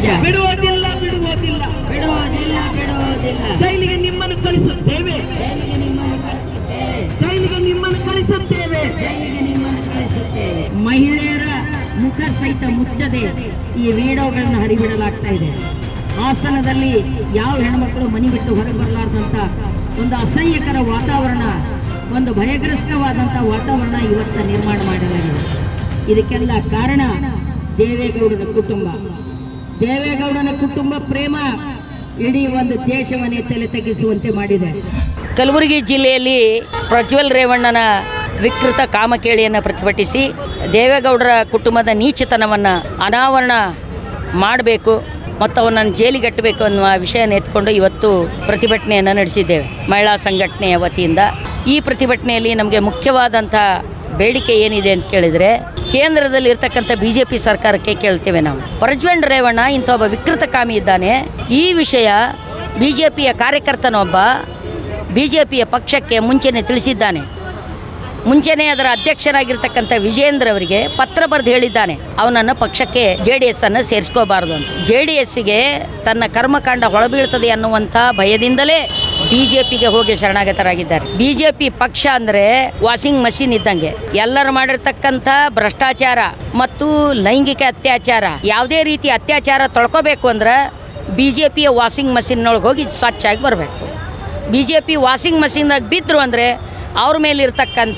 ಸಮಾಜ ಬಿಡುವುದಿಲ್ಲ ಬಿಡುವುದಿಲ್ಲ ಬಿಡುವುದಿಲ್ಲ ಬಿಡುವುದಿಲ್ಲ ಜೈಲಿಗೆ ನಿಮ್ಮನ್ನು ಕಳಿಸುತ್ತೇವೆ ಜೈಲಿಗೆ ನಿಮ್ಮನ್ನು ಕಳಿಸುತ್ತೇವೆ ಜೈಲಿಗೆ ನಿಮ್ಮನ್ನು ಕಳಿಸುತ್ತೇವೆ ಜೈಲಿಗೆ ನಿಮ್ಮನ್ನು ಕಳಿಸುತ್ತೇವೆ ಮಹಿಳೆಯರ ಮುಖ ಸಹಿತ ಮುಚ್ಚದೆ ಈ ವಿಡಿಯೋಗಳನ್ನು ಹರಿಬಿಡಲಾಗ್ತಾ ಇದೆ ಹಾಸನದಲ್ಲಿ ಯಾವ ಹೆಣ್ಮಕ್ಳು ಮನೆ ಬಿಟ್ಟು ಹೊರಗೆ ಬರಲಾರ್ದಂತ ಒಂದು ಅಸಹ್ಯಕರ ವಾತಾವರಣ ಒಂದು ಭಯಗ್ರಸ್ತವಾದಂಥ ವಾತಾವರಣ ಇವತ್ತು ನಿರ್ಮಾಣ ಮಾಡಲಾಗಿದೆ ಇದಕ್ಕೆಲ್ಲ ಕಾರಣ ದೇವೇಗೌಡರ ಕುಟುಂಬ ದೇವೇಗೌಡನ ಕುಟುಂಬ ಪ್ರೇಮ ಇಡೀ ಒಂದು ದೇಶವನ್ನೇ ತಲೆ ತಗ್ಗಿಸುವಂತೆ ಮಾಡಿದೆ ಕಲಬುರಗಿ ಜಿಲ್ಲೆಯಲ್ಲಿ ಪ್ರಜ್ವಲ್ ರೇವಣ್ಣನ ವಿಕೃತ ಕಾಮಕೇಳಿಯನ್ನು ಪ್ರತಿಭಟಿಸಿ ದೇವೇಗೌಡರ ಕುಟುಂಬದ ನೀಚತನವನ್ನು ಅನಾವರಣ ಮಾಡಬೇಕು ಮತ್ತು ಅವನನ್ನು ಜೈಲಿಗಟ್ಟಬೇಕು ಅನ್ನುವ ವಿಷಯನ ಎತ್ಕೊಂಡು ಇವತ್ತು ಪ್ರತಿಭಟನೆಯನ್ನು ನಡೆಸಿದ್ದೇವೆ ಮಹಿಳಾ ಸಂಘಟನೆಯ ವತಿಯಿಂದ ಈ ಪ್ರತಿಭಟನೆಯಲ್ಲಿ ನಮಗೆ ಮುಖ್ಯವಾದಂಥ ಬೇಡಿಕೆ ಏನಿದೆ ಅಂತ ಕೇಳಿದರೆ ಕೇಂದ್ರದಲ್ಲಿ ಇರ್ತಕ್ಕಂಥ ಬಿ ಜೆ ಪಿ ಸರ್ಕಾರಕ್ಕೆ ಕೇಳ್ತೇವೆ ನಾವು ಪ್ರಜ್ವಲ್ ರೇವಣ್ಣ ಇಂಥ ಒಬ್ಬ ವಿಕೃತ ಕಾಮಿ ಇದ್ದಾನೆ ಈ ವಿಷಯ ಬಿ ಜೆ ಪಿಯ ಕಾರ್ಯಕರ್ತನೊಬ್ಬ ಬಿ ಜೆ ಪಿಯ ಪಕ್ಷಕ್ಕೆ ಮುಂಚೆನೆ ತಿಳಿಸಿದ್ದಾನೆ ಮುಂಚೆನೇ ಅದರ ಅಧ್ಯಕ್ಷರಾಗಿರ್ತಕ್ಕಂಥ ವಿಜೇಂದ್ರ ಅವರಿಗೆ ಪತ್ರ ಬರೆದು ಹೇಳಿದ್ದಾನೆ ಅವನನ್ನು ಪಕ್ಷಕ್ಕೆ ಜೆ ಡಿ ಎಸ್ ಅನ್ನು ಸೇರಿಸ್ಕೋಬಾರದು ಅಂತ ಜೆ ಡಿ ಎಸ್ಸಿಗೆ ತನ್ನ ಕರ್ಮಕಾಂಡ ಹೊಳಬೀಳ್ತದೆ ಅನ್ನುವಂಥ ಭಯದಿಂದಲೇ ಬಿಜೆಪಿಗೆ ಹೋಗಿ ಶರಣಾಗತರಾಗಿದ್ದಾರೆ ಬಿಜೆಪಿ ಪಕ್ಷ ಅಂದ್ರೆ ವಾಷಿಂಗ್ ಮಷಿನ್ ಇದ್ದಂಗೆ ಎಲ್ಲರೂ ಮಾಡಿರ್ತಕ್ಕಂಥ ಭ್ರಷ್ಟಾಚಾರ ಮತ್ತು ಲೈಂಗಿಕ ಅತ್ಯಾಚಾರ ಯಾವುದೇ ರೀತಿ ಅತ್ಯಾಚಾರ ತೊಳ್ಕೋಬೇಕು ಅಂದ್ರೆ ಬಿಜೆಪಿಯ ವಾಷಿಂಗ್ ಮಷಿನ್ನೊಳಗೆ ಹೋಗಿ ಸ್ವಚ್ಛ ಆಗಿ ಬರಬೇಕು ಬಿ ಜೆ ಪಿ ವಾಷಿಂಗ್ ಮಷಿನ್ದಾಗ ಬಿದ್ದರು ಅಂದರೆ ಅವ್ರ ಮೇಲಿರ್ತಕ್ಕಂಥ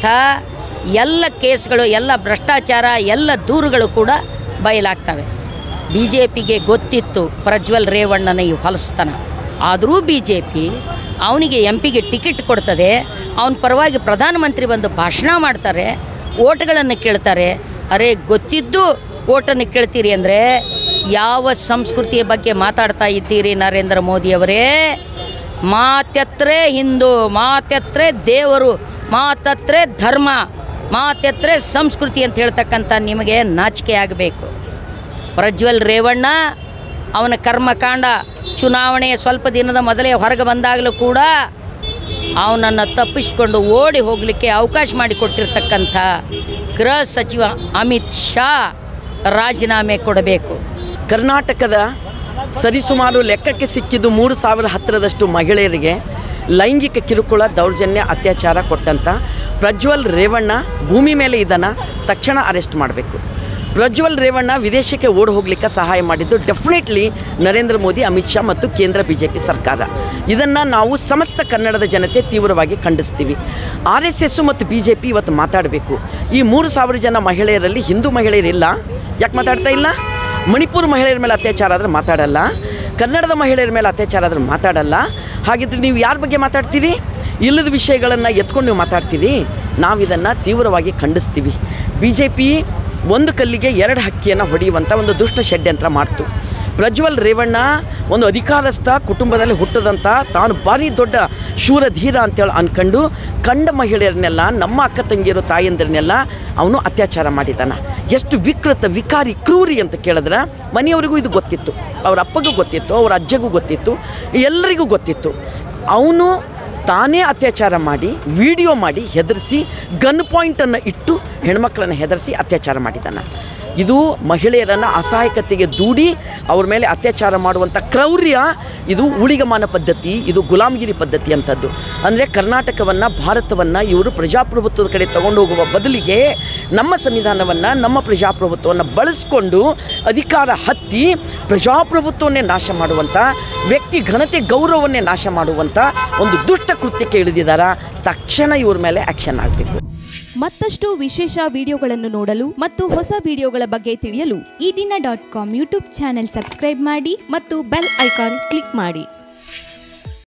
ಎಲ್ಲ ಕೇಸ್ಗಳು ಎಲ್ಲ ಭ್ರಷ್ಟಾಚಾರ ಎಲ್ಲ ದೂರುಗಳು ಕೂಡ ಬಯಲಾಗ್ತವೆ ಬಿ ಜೆ ಪಿಗೆ ಗೊತ್ತಿತ್ತು ಪ್ರಜ್ವಲ್ ರೇವಣ್ಣನ ಈ ಹೊಲಸ್ತನ ಆದರೂ ಬಿ ಜೆ ಪಿ ಅವನಿಗೆ ಎಂ ಪಿಗೆ ಟಿಕೆಟ್ ಕೊಡ್ತದೆ ಅವನ ಪರವಾಗಿ ಪ್ರಧಾನಮಂತ್ರಿ ಬಂದು ಭಾಷಣ ಮಾಡ್ತಾರೆ ಓಟ್ಗಳನ್ನು ಕೇಳ್ತಾರೆ ಅರೆ ಗೊತ್ತಿದ್ದು ಓಟನ್ನು ಕೇಳ್ತೀರಿ ಅಂದರೆ ಯಾವ ಸಂಸ್ಕೃತಿಯ ಬಗ್ಗೆ ಮಾತಾಡ್ತಾ ಇದ್ದೀರಿ ನರೇಂದ್ರ ಮೋದಿಯವರೇ ಮಾತೆತ್ರೆ ಹಿಂದೂ ಮಾತೆತ್ರೆ ದೇವರು ಮಾತತ್ರೆ ಧರ್ಮ ಮಾತೆತ್ರೆ ಸಂಸ್ಕೃತಿ ಅಂತ ಹೇಳ್ತಕ್ಕಂಥ ನಿಮಗೆ ನಾಚಿಕೆ ಆಗಬೇಕು ಪ್ರಜ್ವಲ್ ರೇವಣ್ಣ ಅವನ ಕರ್ಮಕಾಂಡ ಚುನಾವಣೆಯ ಸ್ವಲ್ಪ ದಿನದ ಮೊದಲೇ ಹೊರಗೆ ಬಂದಾಗಲೂ ಕೂಡ ಅವನನ್ನು ತಪ್ಪಿಸಿಕೊಂಡು ಓಡಿ ಹೋಗಲಿಕ್ಕೆ ಅವಕಾಶ ಮಾಡಿಕೊಟ್ಟಿರ್ತಕ್ಕಂಥ ಗೃಹ ಸಚಿವ ಅಮಿತ್ ಶಾ ರಾಜೀನಾಮೆ ಕೊಡಬೇಕು ಕರ್ನಾಟಕದ ಸರಿಸುಮಾರು ಲೆಕ್ಕಕ್ಕೆ ಸಿಕ್ಕಿದ್ದು ಮೂರು ಸಾವಿರ ಹತ್ತಿರದಷ್ಟು ಮಹಿಳೆಯರಿಗೆ ಲೈಂಗಿಕ ಕಿರುಕುಳ ದೌರ್ಜನ್ಯ ಅತ್ಯಾಚಾರ ಕೊಟ್ಟಂಥ ಪ್ರಜ್ವಲ್ ರೇವಣ್ಣ ಭೂಮಿ ಮೇಲೆ ಇದನ್ನು ತಕ್ಷಣ ಅರೆಸ್ಟ್ ಮಾಡಬೇಕು ಪ್ರಜ್ವಲ್ ರೇವಣ್ಣ ವಿದೇಶಕ್ಕೆ ಓಡಿ ಹೋಗ್ಲಿಕ್ಕೆ ಸಹಾಯ ಮಾಡಿದ್ದು ಡೆಫಿನೆಟ್ಲಿ ನರೇಂದ್ರ ಮೋದಿ ಅಮಿತ್ ಶಾ ಮತ್ತು ಕೇಂದ್ರ ಬಿ ಜೆ ಪಿ ಸರ್ಕಾರ ಇದನ್ನು ನಾವು ಸಮಸ್ತ ಕನ್ನಡದ ಜನತೆ ತೀವ್ರವಾಗಿ ಖಂಡಿಸ್ತೀವಿ ಆರ್ ಎಸ್ ಎಸ್ಸು ಮತ್ತು ಬಿ ಜೆ ಪಿ ಇವತ್ತು ಮಾತಾಡಬೇಕು ಈ ಮೂರು ಸಾವಿರ ಜನ ಮಹಿಳೆಯರಲ್ಲಿ ಹಿಂದೂ ಮಹಿಳೆಯರಿಲ್ಲ ಯಾಕೆ ಮಾತಾಡ್ತಾ ಇಲ್ಲ ಮಣಿಪುರ ಮಹಿಳೆಯರ ಮೇಲೆ ಅತ್ಯಾಚಾರ ಆದರೆ ಮಾತಾಡಲ್ಲ ಕನ್ನಡದ ಮಹಿಳೆಯರ ಮೇಲೆ ಅತ್ಯಾಚಾರ ಆದರೆ ಮಾತಾಡಲ್ಲ ಹಾಗಿದ್ರೆ ನೀವು ಯಾರ ಬಗ್ಗೆ ಮಾತಾಡ್ತೀರಿ ಇಲ್ಲದ ವಿಷಯಗಳನ್ನು ಎತ್ಕೊಂಡು ನೀವು ಮಾತಾಡ್ತೀರಿ ನಾವು ಇದನ್ನು ತೀವ್ರವಾಗಿ ಖಂಡಿಸ್ತೀವಿ ಬಿ ಜೆ ಪಿ ಒಂದು ಕಲ್ಲಿಗೆ ಎರಡು ಹಕ್ಕಿಯನ್ನು ಹೊಡೆಯುವಂಥ ಒಂದು ದುಷ್ಟ ಷಡ್ಯಂತ್ರ ಮಾಡ್ತು ಪ್ರಜ್ವಲ್ ರೇವಣ್ಣ ಒಂದು ಅಧಿಕಾರಸ್ಥ ಕುಟುಂಬದಲ್ಲಿ ಹುಟ್ಟದಂಥ ತಾನು ಭಾರಿ ದೊಡ್ಡ ಶೂರಧೀರ ಅಂತೇಳಿ ಅಂದ್ಕೊಂಡು ಕಂಡ ಮಹಿಳೆಯರನ್ನೆಲ್ಲ ನಮ್ಮ ಅಕ್ಕ ತಂಗಿಯರು ತಾಯಂದಿರನ್ನೆಲ್ಲ ಅವನು ಅತ್ಯಾಚಾರ ಮಾಡಿದ್ದಾನೆ ಎಷ್ಟು ವಿಕೃತ ವಿಕಾರಿ ಕ್ರೂರಿ ಅಂತ ಕೇಳಿದ್ರೆ ಮನೆಯವರಿಗೂ ಇದು ಗೊತ್ತಿತ್ತು ಅವ್ರ ಅಪ್ಪಗೂ ಗೊತ್ತಿತ್ತು ಅವ್ರ ಅಜ್ಜಗೂ ಗೊತ್ತಿತ್ತು ಎಲ್ಲರಿಗೂ ಗೊತ್ತಿತ್ತು ಅವನು ತಾನೇ ಅತ್ಯಾಚಾರ ಮಾಡಿ ವಿಡಿಯೋ ಮಾಡಿ ಹೆದರಿಸಿ ಗನ್ ಪಾಯಿಂಟನ್ನು ಇಟ್ಟು ಹೆಣ್ಮಕ್ಳನ್ನು ಹೆದರಿಸಿ ಅತ್ಯಾಚಾರ ಮಾಡಿದ್ದಾನೆ ಇದು ಮಹಿಳೆಯರನ್ನು ಅಸಹಾಯಕತೆಗೆ ದೂಡಿ ಅವ್ರ ಮೇಲೆ ಅತ್ಯಾಚಾರ ಮಾಡುವಂಥ ಕ್ರೌರ್ಯ ಇದು ಊಳಿಗಮಾನ ಪದ್ಧತಿ ಇದು ಗುಲಾಮಗಿರಿ ಪದ್ಧತಿ ಅಂಥದ್ದು ಅಂದರೆ ಕರ್ನಾಟಕವನ್ನು ಭಾರತವನ್ನು ಇವರು ಪ್ರಜಾಪ್ರಭುತ್ವದ ಕಡೆ ತಗೊಂಡು ಹೋಗುವ ಬದಲಿಗೆ ನಮ್ಮ ಸಂವಿಧಾನವನ್ನು ನಮ್ಮ ಪ್ರಜಾಪ್ರಭುತ್ವವನ್ನು ಬಳಸ್ಕೊಂಡು ಅಧಿಕಾರ ಹತ್ತಿ ಪ್ರಜಾಪ್ರಭುತ್ವವನ್ನೇ ನಾಶ ಮಾಡುವಂಥ ವ್ಯಕ್ತಿ ಘನತೆ ಗೌರವವನ್ನೇ ನಾಶ ಮಾಡುವಂಥ ಒಂದು ದುಷ್ಟ ಕೃತ್ಯಕ್ಕೆ ಇಳಿದಿದ್ದಾರ ತಕ್ಷಣ ಇವ್ರ ಮೇಲೆ ಆ್ಯಕ್ಷನ್ ಆಗಬೇಕು ಮತ್ತಷ್ಟು ವಿಶೇಷ ವಿಡಿಯೋಗಳನ್ನು ನೋಡಲು ಮತ್ತು ಹೊಸ ವಿಡಿಯೋಗಳ ಬಗ್ಗೆ ತಿಳಿಯಲು Eedina dot com YouTube channel subscribe ಮಾಡಿ ಮತ್ತು ಬೆಲ್ ಐಕಾನ್ ಕ್ಲಿಕ್ ಮಾಡಿ